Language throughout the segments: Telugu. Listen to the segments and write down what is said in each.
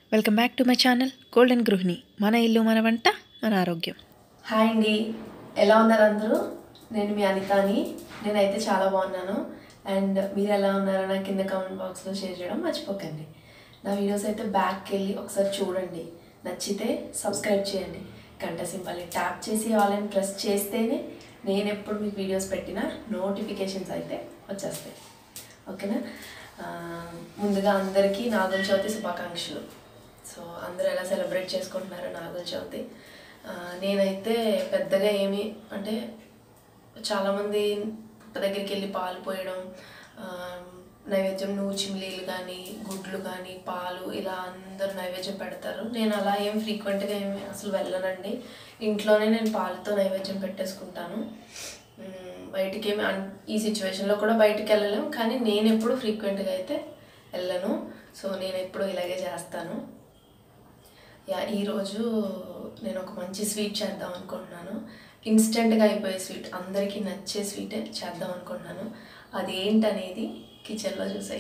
welcome back to my channel golden గృహిణి మన ఇల్లు మన వంట మన ఆరోగ్యం హాయ్ అండి ఎలా ఉన్నారు అందరూ నేను మీ అనితాని నేనైతే చాలా బాగున్నాను అండ్ మీరు ఎలా ఉన్నారో నా కింద కామెంట్ బాక్స్లో షేర్ చేయడం మర్చిపోకండి నా వీడియోస్ అయితే బ్యాక్కి వెళ్ళి ఒకసారి చూడండి నచ్చితే సబ్స్క్రైబ్ చేయండి గంట సింబల్ని ట్యాప్ చేసి వాళ్ళని ప్రెస్ చేస్తేనే నేను ఎప్పుడు మీకు వీడియోస్ పెట్టినా నోటిఫికేషన్స్ అయితే వచ్చేస్తాయి ఓకేనా ఆ, ముందుగా అందరికీ నాగుల చవితి శుభాకాంక్షలు సో అందరూ ఎలా సెలబ్రేట్ చేసుకుంటున్నారు నాగుల చవితి ఆ, నేనైతే పెద్దగా ఏమి అంటే చాలామంది పుట్ట దగ్గరికి వెళ్ళి పాలు పోయడం ఆ, నైవేద్యం నువ్వు చిమ్లీలు కానీ గుడ్లు కానీ పాలు ఇలా అందరూ నైవేద్యం పెడతారు నేను అలా ఏం ఫ్రీక్వెంట్గా ఏమి అసలు వెళ్ళనండి ఇంట్లోనే నేను పాలతో నైవేద్యం పెట్టేసుకుంటాను మ్మ్, బయటికి ఏమి అన్- ఈ సిచ్యువేషన్లో కూడా బయటికి వెళ్ళలేం కానీ నేను ఎప్పుడు ఫ్రీక్వెంట్గా అయితే వెళ్ళను సో నేను ఎప్పుడు ఇలాగే చేస్తాను యా ఈరోజు నేను ఒక మంచి స్వీట్ చేద్దాం అనుకుంటున్నాను ఇన్స్టెంట్గా అయిపోయే స్వీట్ అందరికీ నచ్చే స్వీటే చేద్దాం అనుకుంటున్నాను అది ఏంటనేది కిచెన్లో చూసాయి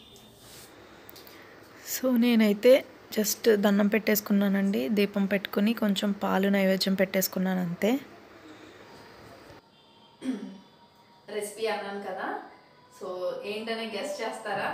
సో నేనైతే జస్ట్ దండం పెట్టేసుకున్నానండి దీపం పెట్టుకుని కొంచెం పాలు నైవేద్యం పెట్టేసుకున్నాను అంతే రెసిపీ అన్నాను కదా సో ఏంటనే గెస్ట్ చేస్తారా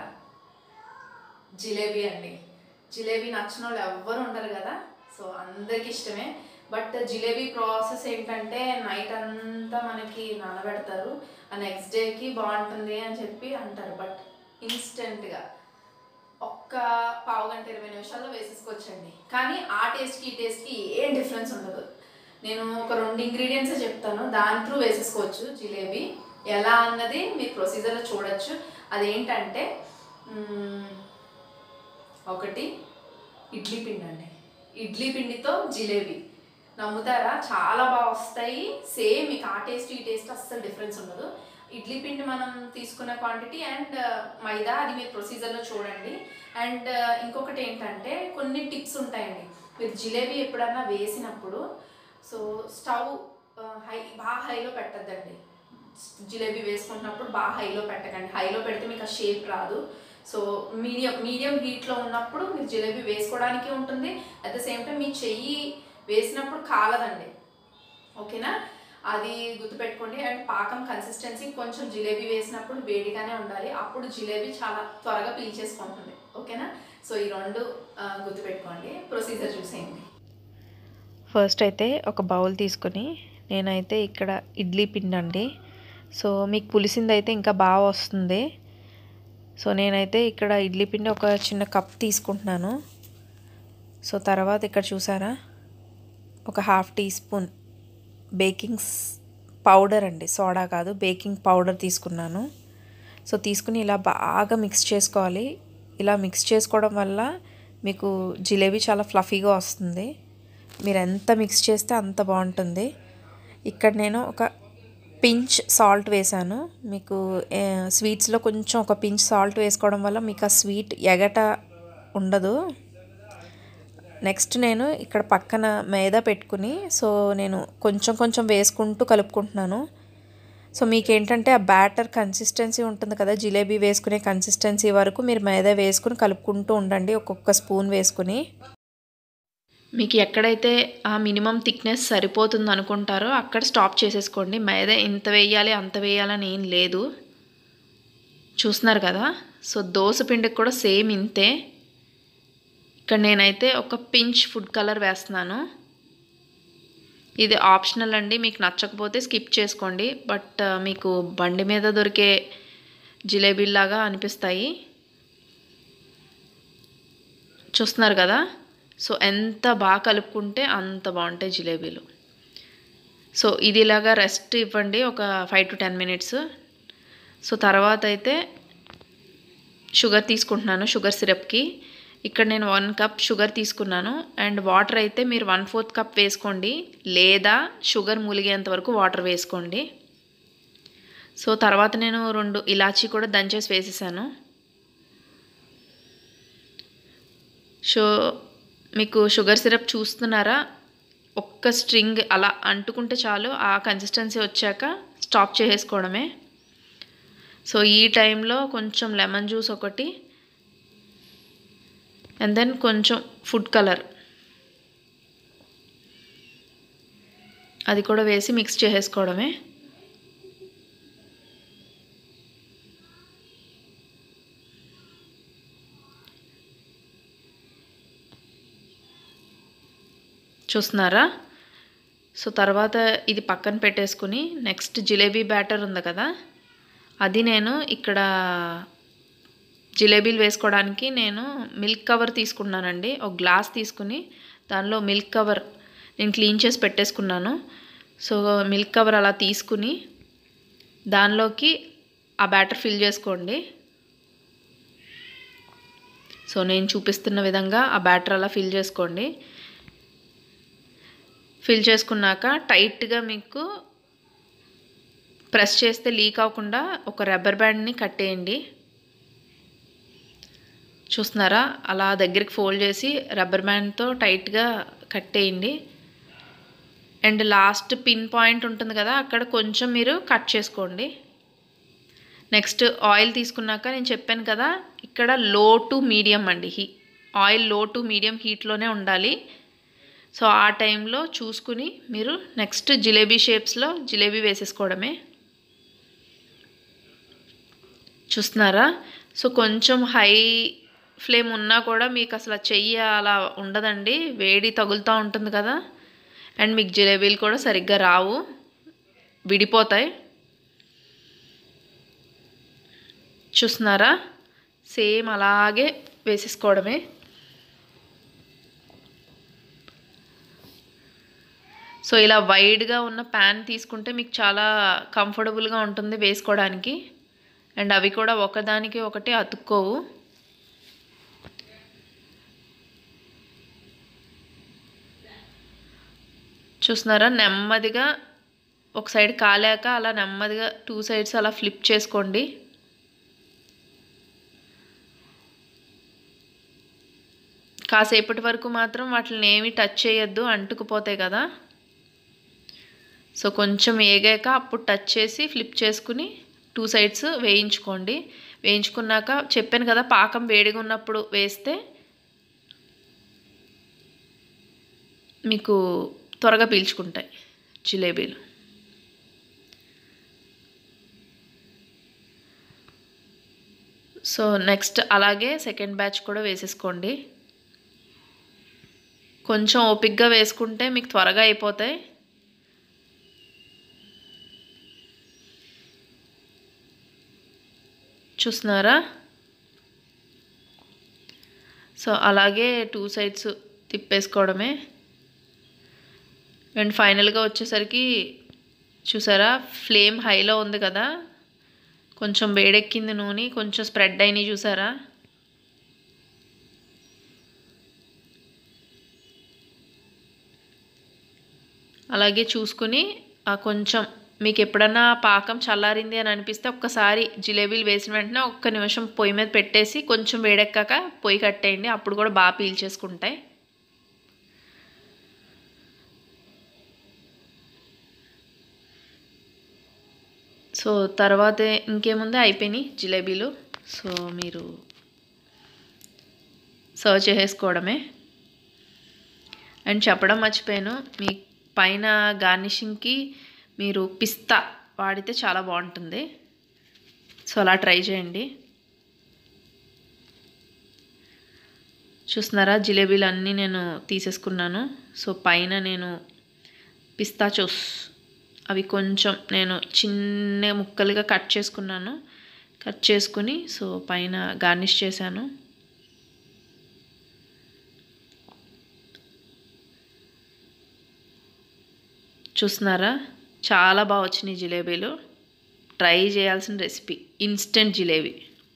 జిలేబీ అండి జిలేబీ నచ్చిన వాళ్ళు ఎవ్వరు ఉండరు కదా సో అందరికి ఇష్టమే బట్ జిలేబీ ప్రాసెస్ ఏంటంటే నైట్ అంతా మనకి నానబెడతారు ఆ నెక్స్ట్ డేకి బాగుంటుంది అని చెప్పి అంటారు బట్ ఇన్స్టెంట్గా ఒక్క పావు గంట ఇరవై నిమిషాల్లో వేసేసుకోవచ్చండి కానీ ఆ టేస్ట్కి ఈ టేస్ట్కి ఏం డిఫరెన్స్ ఉండదు నేను ఒక రెండు ఇంగ్రీడియంట్స్ చెప్తాను దాని త్రూ వేసేసుకోవచ్చు జిలేబీ ఎలా అన్నది మీరు ప్రొసీజర్లో చూడొచ్చు అదేంటంటే మ్మ్, ఒకటి ఇడ్లీ పిండి అండి ఇడ్లీ పిండితో జిలేబీ నమ్ముతారా చాలా బాగా వస్తాయి సేమ్ మీకు ఆ టేస్ట్ ఈ టేస్ట్ అస్సలు డిఫరెన్స్ ఉండదు ఇడ్లీ పిండి మనం తీసుకున్న క్వాంటిటీ అండ్ మైదా అది మీరు ప్రొసీజర్లో చూడండి అండ్ ఇంకొకటి ఏంటంటే కొన్ని టిప్స్ ఉంటాయండి మీరు జిలేబీ ఎప్పుడన్నా వేసినప్పుడు సో స్టవ్ హై బాగా హైలో పెట్టద్దండి జిలేబీ వేసుకుంటున్నప్పుడు బాగా హైలో పెట్టకండి హైలో పెడితే మీకు ఆ షేప్ రాదు సో మీడియం మీడియం హీట్లో ఉన్నప్పుడు మీరు జిలేబీ వేసుకోవడానికి ఉంటుంది అట్ ద సేమ్ టైం మీ చెయ్యి వేసినప్పుడు కాలదండి ఓకేనా అది గుర్తుపెట్టుకోండి అండ్ పాకం కన్సిస్టెన్సీ కొంచెం జిలేబీ వేసినప్పుడు వేడిగానే ఉండాలి అప్పుడు జిలేబీ చాలా త్వరగా పీల్చేసుకుంటుంది ఓకేనా సో ఈ రెండు ఆ, గుర్తుపెట్టుకోండి ప్రొసీజర్ చూసేయండి ఫస్ట్ అయితే ఒక బౌల్ తీసుకొని నేనైతే ఇక్కడ ఇడ్లీ పిండి అండి సో మీకు పులిసింది అయితే ఇంకా బాగా వస్తుంది సో నేనైతే ఇక్కడ ఇడ్లీ పిండి ఒక చిన్న కప్ తీసుకుంటున్నాను సో తర్వాత ఇక్కడ చూసారా ఒక half teaspoon baking powder అండి సోడా కాదు బేకింగ్ పౌడర్ తీసుకున్నాను సో తీసుకుని ఇలా బాగా మిక్స్ చేసుకోవాలి ఇలా మిక్స్ చేసుకోవడం వల్ల మీకు జిలేబీ చాలా ఫ్లఫీగా వస్తుంది మీరు ఎంత మిక్స్ చేస్తే అంత బాగుంటుంది ఇక్కడ నేను ఒక పించ్ సాల్ట్ వేసాను మీకు ఏ, స్వీట్స్లో కొంచెం ఒక పించ్ సాల్ట్ వేసుకోవడం వల్ల మీకు ఆ స్వీట్ ఎగట ఉండదు నెక్స్ట్ నేను ఇక్కడ పక్కన మైదా పెట్టుకుని సో నేను కొంచెం కొంచెం వేసుకుంటూ కలుపుకుంటున్నాను సో మీకు ఏంటంటే ఆ బ్యాటర్ కన్సిస్టెన్సీ ఉంటుంది కదా జిలేబీ వేసుకునే కన్సిస్టెన్సీ వరకు మీరు మైదా వేసుకుని కలుపుకుంటూ ఉండండి ఒక్కొక్క స్పూన్ వేసుకుని మీకు ఎక్కడైతే ఆ మినిమం థిక్నెస్ సరిపోతుంది అనుకుంటారో అక్కడ స్టాప్ చేసేసుకోండి మైదా ఇంత వేయాలి అంత వేయాలని ఏం లేదు చూస్తున్నారు కదా సో దోశ పిండికి కూడా సేమ్ ఇంతే ఇక్కడ నేనైతే ఒక పించ్ ఫుడ్ కలర్ వేస్తున్నాను ఇది ఆప్షనల్ అండి మీకు నచ్చకపోతే స్కిప్ చేసుకోండి బట్ ఆ, మీకు బండి మీద దొరికే జిలేబీలాగా అనిపిస్తాయి చూస్తున్నారు కదా సో ఎంత బాగా కలుపుకుంటే అంత బాగుంటాయి జిలేబీలు సో ఇది ఇలాగా రెస్ట్ ఇవ్వండి ఒక five to ten minutes so తర్వాత అయితే షుగర్ తీసుకుంటున్నాను షుగర్ సిరప్కి ఇక్కడ నేను వన్ కప్ షుగర్ తీసుకున్నాను అండ్ వాటర్ అయితే మీరు వన్ ఫోర్త్ కప్ వేసుకోండి లేదా షుగర్ మూలిగేంత వరకు వాటర్ వేసుకోండి సో తర్వాత నేను రెండు ఇలాచీ కూడా దంచేసి వేసేసాను సో మీకు షుగర్ సిరప్ చూస్తున్నారా ఒక్క స్ట్రింగ్ అలా అంటుకుంటే చాలు ఆ కన్సిస్టెన్సీ వచ్చాక స్టాప్ చేసేసుకోవడమే సో ఈ టైంలో కొంచెం లెమన్ జ్యూస్ ఒకటి అండ్ దెన్ కొంచెం ఫుడ్ కలర్ అది కూడా వేసి మిక్స్ చేసేసుకోవడమే చూస్తున్నారా సో తర్వాత ఇది పక్కన పెట్టేసుకుని నెక్స్ట్ జిలేబీ బ్యాటర్ ఉంది కదా అది నేను ఇక్కడ జిలేబీలు వేసుకోవడానికి నేను మిల్క్ కవర్ తీసుకున్నానండి ఒక గ్లాస్ తీసుకుని దానిలో మిల్క్ కవర్ నేను క్లీన్ చేసి పెట్టేసుకున్నాను సో మిల్క్ కవర్ అలా తీసుకుని దానిలోకి ఆ బ్యాటర్ ఫిల్ చేసుకోండి సో నేను చూపిస్తున్న విధంగా ఆ బ్యాటర్ అలా ఫిల్ చేసుకోండి ఫిల్ చేసుకున్నాక టైట్గా మీకు ప్రెస్ చేస్తే లీక్ అవ్వకుండా ఒక రబ్బర్ బ్యాండ్ని కట్టేయండి చూస్తున్నారా అలా దగ్గరికి ఫోల్డ్ చేసి రబ్బర్ బ్యాండ్తో టైట్గా కట్టేయండి అండ్ లాస్ట్ పిన్ పాయింట్ ఉంటుంది కదా అక్కడ కొంచెం మీరు కట్ చేసుకోండి నెక్స్ట్ ఆయిల్ తీసుకున్నాక నేను చెప్పాను కదా ఇక్కడ లో టు మీడియం అండి హీ ఆయిల్ లో టు మీడియం హీట్లోనే ఉండాలి సో ఆ టైంలో చూసుకుని మీరు నెక్స్ట్ జిలేబీ షేప్స్లో జిలేబీ వేసేసుకోవడమే చూస్తున్నారా సో కొంచెం హై ఫ్లేమ్ ఉన్నా కూడా మీకు అసలు చెయ్యి అలా ఉండదండి వేడి తగులుతూ ఉంటుంది కదా అండ్ మీకు జిలేబీలు కూడా సరిగ్గా రావు విడిపోతాయి చూస్తున్నారా సేమ్ అలాగే వేసేసుకోవడమే సో ఇలా వైడ్గా ఉన్న ప్యాన్ తీసుకుంటే మీకు చాలా కంఫర్టబుల్గా ఉంటుంది వేసుకోవడానికి అండ్ అవి కూడా ఒకదానికి ఒకటి అతుక్కోవు చూస్తున్నారా నెమ్మదిగా ఒక సైడ్ కాలాక అలా నెమ్మదిగా టూ సైడ్స్ అలా ఫ్లిప్ చేసుకోండి కాసేపటి వరకు మాత్రం వాటిని ఏమి టచ్ చేయొద్దు అంటుకుపోతాయి కదా సో కొంచెం ఏగాక అప్పుడు టచ్ చేసి ఫ్లిప్ చేసుకుని టూ సైడ్స్ వేయించుకోండి వేయించుకున్నాక చెప్పాను కదా పాకం వేడిగా ఉన్నప్పుడు వేస్తే మీకు త్వరగా పీల్చుకుంటాయి జిలేబీలు సో నెక్స్ట్ అలాగే సెకండ్ బ్యాచ్ కూడా వేసేసుకోండి కొంచెం ఓపిక్గా వేసుకుంటే మీకు త్వరగా అయిపోతాయి చూస్తున్నారా సో అలాగే టూ సైడ్స్ తిప్పేసుకోవడమే అండ్ ఫైనల్గా వచ్చేసరికి చూసారా ఫ్లేమ్ హైలో ఉంది కదా కొంచెం వేడెక్కింది నూనె కొంచెం స్ప్రెడ్ అయినాయి చూసారా అలాగే చూసుకుని ఆ కొంచెం మీకు ఎప్పుడన్నా పాకం చల్లారింది అని అనిపిస్తే ఒక్కసారి జిలేబీలు వేసిన వెంటనే ఒక్క నిమిషం పొయ్యి మీద పెట్టేసి కొంచెం వేడెక్కాక పొయ్యి కట్టేయండి అప్పుడు కూడా బాగా పీల్చేసుకుంటాయి సో తర్వాత ఇంకేముంది అయిపోయినాయి జిలేబీలు సో మీరు సర్వ్ చేసేసుకోవడమే అండ్ చెప్పడం మర్చిపోయాను మీ పైన గార్నిషింగ్కి మీరు పిస్తా వాడితే చాలా బాగుంటుంది సో అలా ట్రై చేయండి చూస్తున్నారా జిలేబీలు అన్నీ నేను తీసేసుకున్నాను సో పైన నేను పిస్తాచోస్ అవి కొంచెం నేను చిన్న ముక్కలుగా కట్ చేసుకున్నాను కట్ చేసుకుని సో పైన గార్నిష్ చేశాను చూస్తున్నారా చాలా బాగా వచ్చినాయి జిలేబీలు ట్రై చేయాల్సిన రెసిపీ ఇన్స్టెంట్ జిలేబీ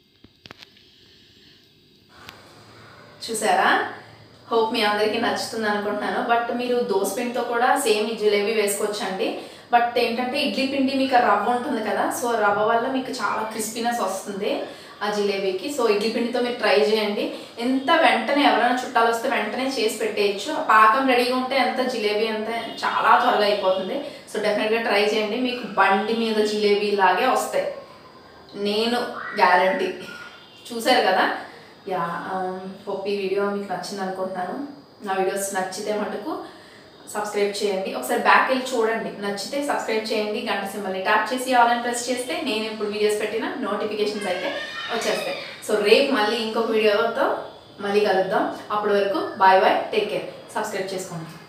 చూసారా హోప్ మీ అందరికీ నచ్చుతుంది అనుకుంటున్నాను బట్ మీరు దోశ పిండితో కూడా సేమ్ ఈ జిలేబీ వేసుకోవచ్చండి బట్ ఏంటంటే ఇడ్లీ పిండి మీకు ఆ రవ్వ ఉంటుంది కదా సో రవ్వ వల్ల మీకు చాలా క్రిస్పీనెస్ వస్తుంది ఆ జిలేబీకి సో ఇడ్లీ పిండితో మీరు ట్రై చేయండి ఎంత వెంటనే ఎవరైనా చుట్టాలు వస్తే వెంటనే చేసి పెట్టేయచ్చు ఆ పాకం రెడీగా ఉంటే ఎంత జిలేబీ అంత చాలా త్వరగా అయిపోతుంది సో డెఫినెట్గా ట్రై చేయండి మీకు బండి మీద జిలేబీ లాగే వస్తాయి నేను గ్యారంటీ చూసారు కదా యా హోప్ ఈ వీడియో మీకు నచ్చింది అనుకుంటున్నాను నా వీడియోస్ నచ్చితే మటుకు సబ్స్క్రైబ్ చేయండి ఒకసారి బ్యాక్ వెళ్ళి చూడండి నచ్చితే సబ్స్క్రైబ్ చేయండి గంట సింబల్ని ట్యాప్ చేసి ఆల్ అని ప్రెస్ చేస్తే నేను ఎప్పుడు వీడియోస్ పెట్టినా నోటిఫికేషన్స్ అయితే వచ్చేస్తాయి సో రేపు మళ్ళీ ఇంకొక వీడియోతో మళ్ళీ కలుద్దాం అప్పటి వరకు bye bye take care subscribe చేసుకోండి